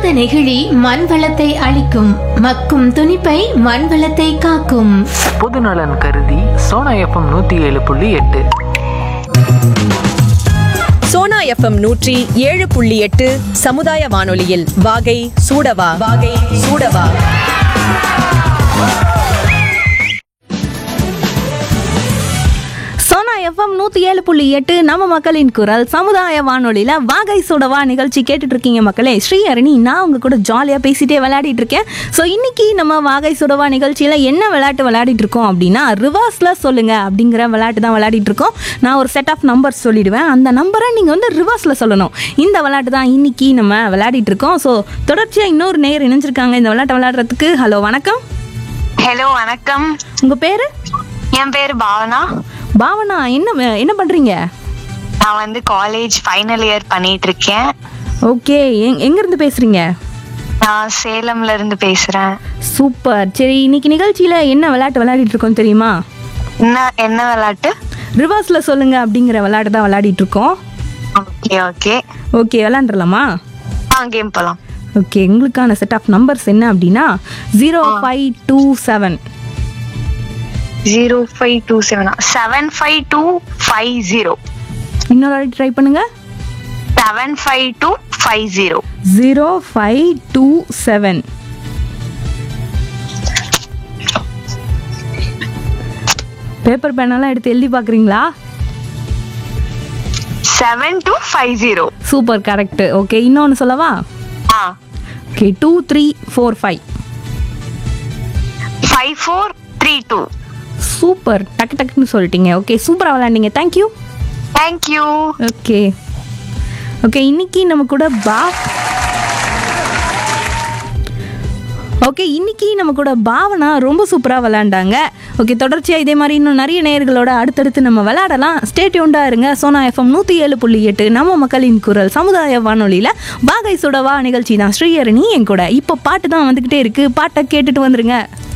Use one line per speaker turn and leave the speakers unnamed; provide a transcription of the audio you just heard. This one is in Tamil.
மக்காத நெகிழி மண் வளத்தை அழிக்கும் மக்கும் துணிப்பை மண் வளத்தை காக்கும்
பொதுநலன் கருதி சோனா எஃப்எம் நூற்றி ஏழு புள்ளி எட்டு
சோனா எஃப்எம் நூற்றி ஏழு புள்ளி எட்டு சமுதாய வானொலியில் வாகை சூடவா வாகை சூடவா
சோனா எஃப்எம் நூற்றி ஏழு புள்ளி எட்டு நம்ம மக்களின் குரல் சமுதாய வானொலியில் வாகை சுடவா நிகழ்ச்சி கேட்டுட்டு இருக்கீங்க மக்களே ஸ்ரீ அருணி நான் உங்க கூட ஜாலியாக பேசிட்டே விளையாடிட்டு இருக்கேன் ஸோ இன்னைக்கு நம்ம வாகை சுடவா நிகழ்ச்சியில் என்ன விளையாட்டு விளையாடிட்டு இருக்கோம் அப்படின்னா ரிவர்ஸில் சொல்லுங்க அப்படிங்கிற விளையாட்டு தான் விளையாடிட்டு இருக்கோம் நான் ஒரு செட் ஆஃப் நம்பர்ஸ் சொல்லிடுவேன் அந்த நம்பரை நீங்கள் வந்து ரிவர்ஸில் சொல்லணும் இந்த விளையாட்டு தான் இன்னைக்கு நம்ம விளையாடிட்டு இருக்கோம் ஸோ தொடர்ச்சியாக இன்னொரு நேர் இணைஞ்சிருக்காங்க இந்த விளையாட்டை விளையாடுறதுக்கு ஹலோ வணக்கம்
ஹலோ வணக்கம்
உங்கள் பேர்
என் பேர் பாவனா
பாவனா என்ன என்ன பண்ணுறீங்க
நான் வந்து காலேஜ் ஃபைனல் இயர் பண்ணிட்டு இருக்கேன்
ஓகே எங் எங்கேருந்து பேசுகிறீங்க
நான் சேலம்ல இருந்து பேசுறேன்
சூப்பர் சரி இன்னைக்கு நிகழ்ச்சியில் என்ன விளையாட்டு விளையாடிட்டு இருக்கோம் தெரியுமா
என்ன என்ன விளையாட்டு
ரிவர்ஸில் சொல்லுங்க அப்படிங்கிற விளையாட்டு தான் விளையாடிட்டு இருக்கோம்
ஓகே ஓகே
ஓகே விளையாண்டுலாமா
ஆ கேம் போலாம்
ஓகே உங்களுக்கான செட் ஆஃப் நம்பர்ஸ் என்ன அப்படின்னா zero five two seven
zero five two செவனா seven five two five zero
இன்னொரு வாட்டி ட்ரை பண்ணுங்க
seven five two five zero
zero five two seven paper பேனெல்லாம் எடுத்து எழுதி பார்க்குறீங்களா
seven two five zero
super correct okay இன்னொன்று சொல்லவா
ஆ
okay two three four five
five four three two
super டக்கு டக்குன்னு சொல்லிட்டீங்க ஓகே சூப்பராக விளாண்டிங்க தேங்க்யூ
தேங்க்யூ
ஓகே ஓகே இன்னைக்கு நம்ம கூட பா ஓகே இன்னைக்கு நம்ம கூட பாவனா ரொம்ப சூப்பராக விளையாண்டாங்க ஓகே தொடர்ச்சியாக இதே மாதிரி இன்னும் நிறைய நேயர்களோட அடுத்தடுத்து நம்ம விளையாடலாம் ஸ்டேட்யூண்டாக இருங்க சோனா எஃப்எம் நூற்றி ஏழு புள்ளி எட்டு நம்ம மக்களின் குரல் சமுதாய வானொலியில் வாகை சுடவா நிகழ்ச்சி தான் ஸ்ரீஹரணி என் கூட இப்போ பாட்டு தான் வந்துக்கிட்டே இருக்குது பாட்டை கேட்டுட்டு வந்துருங்க